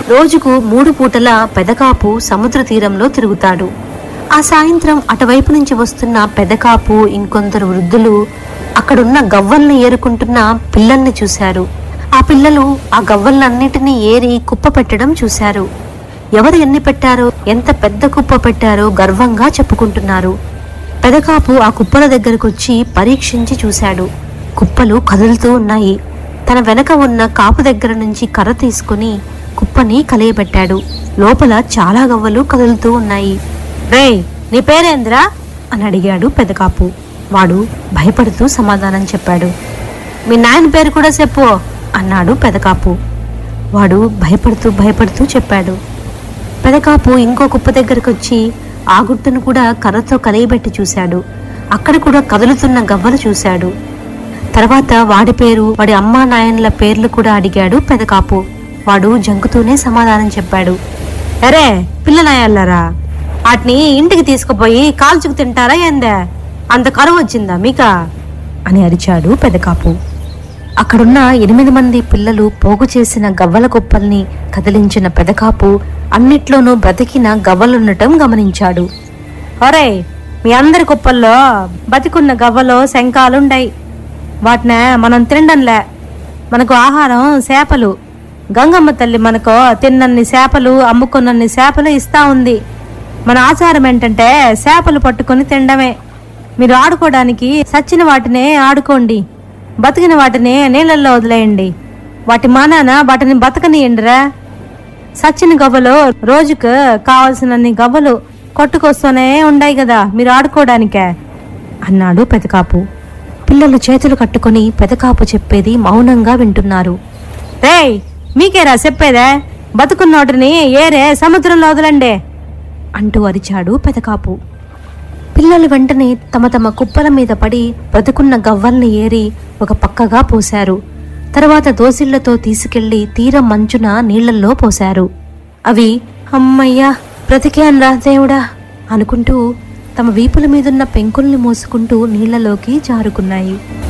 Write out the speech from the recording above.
రోజుకు మూడు పూటల పెదకాపు సముద్ర తీరంలో తిరుగుతాడు ఆ సాయంత్రం అటువైపు నుంచి వస్తున్న పెదకాపు ఇంకొందరు వృద్ధులు అక్కడున్న గవ్వల్ని ఏరుకుంటున్న పిల్లల్ని చూశారు ఆ పిల్లలు ఆ గవ్వలన్నిటినీ ఏరి కుప్ప పెట్టడం చూశారు ఎవరు ఎన్ని పెట్టారో ఎంత పెద్ద కుప్ప పెట్టారో గర్వంగా చెప్పుకుంటున్నారు పెదకాపు ఆ కుప్పల దగ్గరకు వచ్చి పరీక్షించి చూశాడు కుప్పలు కదులుతూ ఉన్నాయి తన వెనక ఉన్న కాపు దగ్గర నుంచి కర్ర తీసుకుని కుప్పని కలియబెట్టాడు లోపల చాలా గవ్వలు కదులుతూ ఉన్నాయి రేయ్ నీ పేరేంద్రా అని అడిగాడు పెదకాపు వాడు భయపడుతూ సమాధానం చెప్పాడు మీ నాయన పేరు కూడా చెప్పు అన్నాడు పెదకాపు వాడు భయపడుతూ భయపడుతూ చెప్పాడు పెదకాపు ఇంకో కుప్ప దగ్గరకు వచ్చి ఆ గుట్టను కూడా కర్రతో కలియబెట్టి చూశాడు అక్కడ కూడా కదులుతున్న గవ్వలు చూశాడు తర్వాత వాడి పేరు వాడి అమ్మా నాయనల పేర్లు కూడా అడిగాడు పెదకాపు వాడు జంకుతూనే సమాధానం చెప్పాడు అరే పిల్లనాయల్లారా వాటిని ఇంటికి తీసుకుపోయి కాల్చుకు తింటారా ఏందే అంత కరువు వచ్చిందా మీకా అని అరిచాడు పెదకాపు అక్కడున్న ఎనిమిది మంది పిల్లలు పోగు చేసిన గవ్వల కుప్పల్ని కదిలించిన పెదకాపు అన్నిట్లోనూ బ్రతికిన గవ్వలుండటం గమనించాడు ఒరే మీ అందరి కుప్పల్లో బతికున్న గవ్వలో శంఖాలుండయి వాటినే మనం తినడంలే మనకు ఆహారం చేపలు గంగమ్మ తల్లి మనకు తిన్నన్ని చేపలు అమ్ముకున్నన్ని చేపలు ఇస్తా ఉంది మన ఆచారం ఏంటంటే చేపలు పట్టుకొని తినడమే మీరు ఆడుకోవడానికి సచ్చిన వాటినే ఆడుకోండి బతికిన వాటిని నీళ్ళల్లో వదిలేయండి వాటి మానాన వాటిని బతకనియండిరా సచ్చిన గవ్వలు రోజుకు కావలసినన్ని గవ్వలు కొట్టుకొస్తూనే ఉండాయి కదా మీరు ఆడుకోవడానికే అన్నాడు పెదకాపు పిల్లలు చేతులు కట్టుకొని పెదకాపు చెప్పేది మౌనంగా వింటున్నారు రేయ్ మీకేరా చెప్పేదే బతుకున్నోటిని ఏరే సముద్రంలో వదలండి అంటూ అరిచాడు పెదకాపు పిల్లలు వెంటనే తమ తమ కుప్పల మీద పడి బ్రతుకున్న గవ్వల్ని ఏరి ఒక పక్కగా పోశారు తర్వాత దోసిళ్లతో తీసుకెళ్లి తీరం మంచున నీళ్లల్లో పోశారు అవి అమ్మయ్యా బ్రతికేన్రా దేవుడా అనుకుంటూ తమ వీపుల మీదున్న పెంకుల్ని మోసుకుంటూ నీళ్లలోకి జారుకున్నాయి